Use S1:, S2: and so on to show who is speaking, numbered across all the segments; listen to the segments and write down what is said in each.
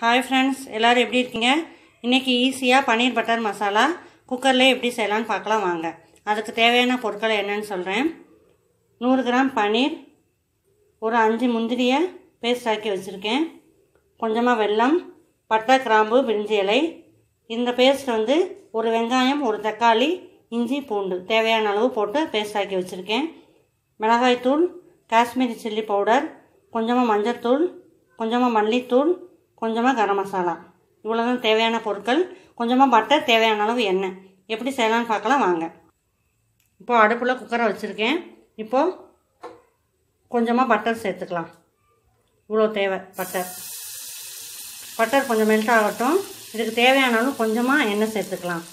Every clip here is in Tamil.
S1: ஹாய் ஃப்ரெண்ட்ஸ் எல்லோரும் எப்படி இருக்கீங்க இன்றைக்கி ஈஸியாக பன்னீர் பட்டர் மசாலா குக்கர்லேயே எப்படி செய்யலான்னு பார்க்கலாம் வாங்க அதுக்கு தேவையான பொருட்களை என்னன்னு சொல்கிறேன் நூறு கிராம் பன்னீர் ஒரு அஞ்சு முந்திரியை பேஸ்ட் ஆக்கி வச்சுருக்கேன் கொஞ்சமாக வெல்லம் பட்டை கிராம்பு பிரிஞ்சி இலை இந்த பேஸ்ட் வந்து ஒரு வெங்காயம் ஒரு தக்காளி இஞ்சி பூண்டு தேவையான அளவு போட்டு பேஸ்ட் ஆக்கி வச்சுருக்கேன் மிளகாய்த்தூள் காஷ்மீரி சில்லி பவுடர் கொஞ்சமாக மஞ்சள்தூள் கொஞ்சமாக மல்லித்தூள் கொஞ்சமாக கரம் மசாலா இவ்வளோ தான் தேவையான பொருட்கள் கொஞ்சமாக பட்டர் தேவையான அளவு எண்ணெய் எப்படி செய்யலாம்னு பார்க்கலாம் வாங்க இப்போது அடுப்பில் குக்கரை வச்சுருக்கேன் இப்போது கொஞ்சமாக பட்டர் சேர்த்துக்கலாம் இவ்வளோ தேவை பட்டர் பட்டர் கொஞ்சம் மெல்ட் ஆகட்டும் இதுக்கு தேவையான அளவு கொஞ்சமாக எண்ணெய் சேர்த்துக்கலாம்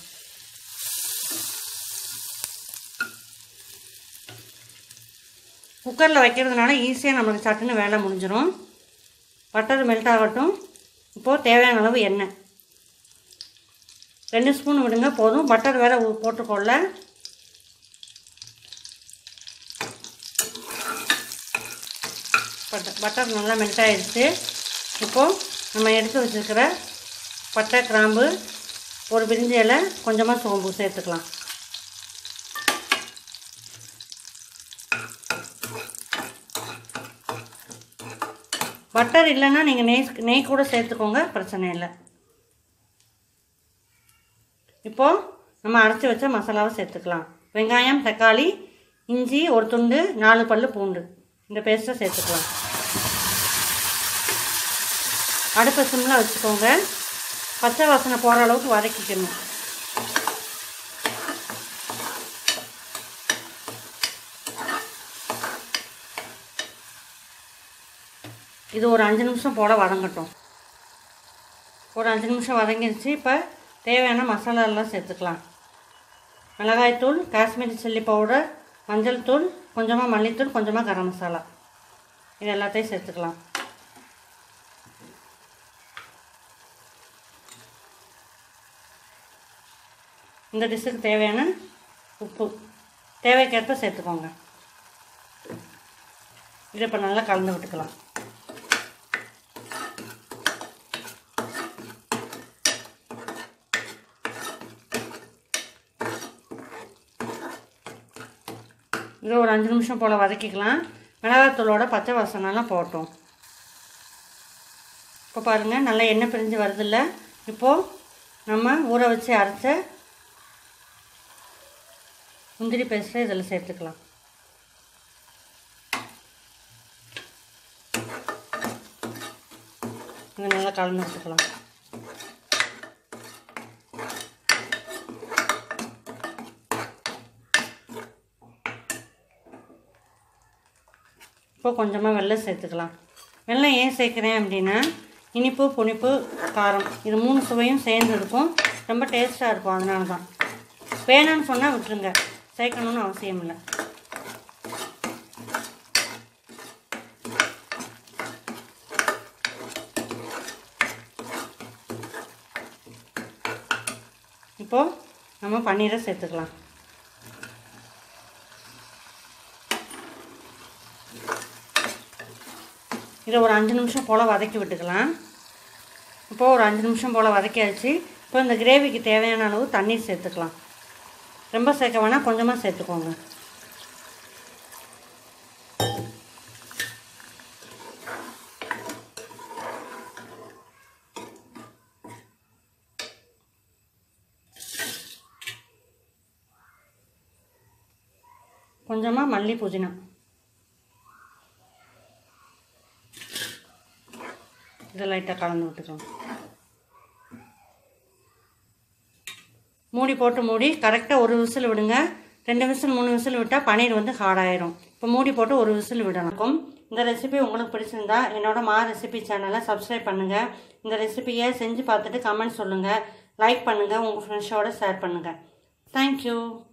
S1: குக்கரில் வைக்கிறதுனால ஈஸியாக நம்மளுக்கு சட்டுன்னு வேலை முடிஞ்சிடும் பட்டர் மெல்ட் ஆகட்டும் இப்போது தேவையான அளவு எண்ணெய் ரெண்டு ஸ்பூன் விடுங்க போதும் பட்டர் வேறு போட்டுக்கொள்ள பட்டர் பட்டர் நல்லா மெல்ட் ஆகிடுச்சு இப்போது நம்ம எடுத்து வச்சுருக்கிற பட்டை கிராம்பு ஒரு பிரிஞ்சி இலை கொஞ்சமாக சோம்பு சேர்த்துக்கலாம் பட்டர் இல்லைன்னா நீங்கள் நெய் நெய் கூட சேர்த்துக்கோங்க பிரச்சனை இல்லை இப்போது நம்ம அரைச்சி வச்ச மசாலாவை சேர்த்துக்கலாம் வெங்காயம் தக்காளி இஞ்சி ஒரு துண்டு நாலு பல் பூண்டு இந்த பேஸ்ட்டை சேர்த்துக்கலாம் அடுப்பை சிம்மில் வச்சுக்கோங்க பச்சை வாசனை போகிற அளவுக்கு வதக்கிக்கணும் இது ஒரு அஞ்சு நிமிஷம் போல் வதங்கட்டும் ஒரு அஞ்சு நிமிஷம் வதங்கிடுச்சு இப்போ தேவையான மசாலா எல்லாம் சேர்த்துக்கலாம் மிளகாய்த்தூள் காஷ்மீரி சில்லி பவுடர் மஞ்சள் தூள் கொஞ்சமாக மல்லித்தூள் கொஞ்சமாக கரம் மசாலா இது எல்லாத்தையும் சேர்த்துக்கலாம் இந்த டிஷ்ஷுக்கு தேவையான உப்பு தேவைக்கேற்ப சேர்த்துக்கோங்க இதை இப்போ நல்லா கலந்து விட்டுக்கலாம் இதை ஒரு அஞ்சு நிமிஷம் போல் வதக்கிக்கலாம் மிளகாத்தூளோட பச்சை வாசனைலாம் போட்டோம் இப்போ பாருங்கள் நல்லா எண்ணெய் பிரிஞ்சு வருதில்ல இப்போது நம்ம ஊற வச்சு அரைச்ச முந்திரி பேஸ்ட்டை இதில் சேர்த்துக்கலாம் இதை நல்லா கலந்து வச்சுக்கலாம் இப்போ கொஞ்சமாக வெள்ளம் சேர்த்துக்கலாம் வெள்ளம் ஏன் சேர்க்குறேன் அப்படின்னா இனிப்பு புனிப்பு காரம் இது மூணு சுவையும் சேர்ந்து இருக்கும் ரொம்ப டேஸ்ட்டாக இருக்கும் அதனால தான் வேணான்னு சொன்னால் விட்டுருங்க சேர்க்கணுன்னு அவசியம் இல்லை இப்போது நம்ம பன்னீரை சேர்த்துக்கலாம் இதை ஒரு அஞ்சு நிமிஷம் போல் வதக்கி விட்டுக்கலாம் இப்போது ஒரு அஞ்சு நிமிஷம் போல் வதக்கியாச்சு இப்போ இந்த கிரேவிக்கு தேவையான அளவு தண்ணீர் சேர்த்துக்கலாம் ரொம்ப சேர்க்க வேணால் கொஞ்சமாக சேர்த்துக்கோங்க கொஞ்சமாக மல்லி புதினா இதை லைட்டாக கலந்து விட்டுக்கலாம் மூடி போட்டு மூடி கரெக்டாக ஒரு விசில் விடுங்க ரெண்டு விசில் மூணு விசில் விட்டால் பன்னீர் வந்து ஹார்டாயிரும் இப்போ மூடி போட்டு ஒரு விசில் விடணும் இந்த ரெசிபி உங்களுக்கு பிடிச்சிருந்தா என்னோட மா ரெசிபி சேனலை சப்ஸ்கிரைப் பண்ணுங்கள் இந்த ரெசிபியை செஞ்சு பார்த்துட்டு கமெண்ட் சொல்லுங்கள் லைக் பண்ணுங்கள் உங்கள் ஃப்ரெண்ட்ஸோடு ஷேர் பண்ணுங்கள் தேங்க்யூ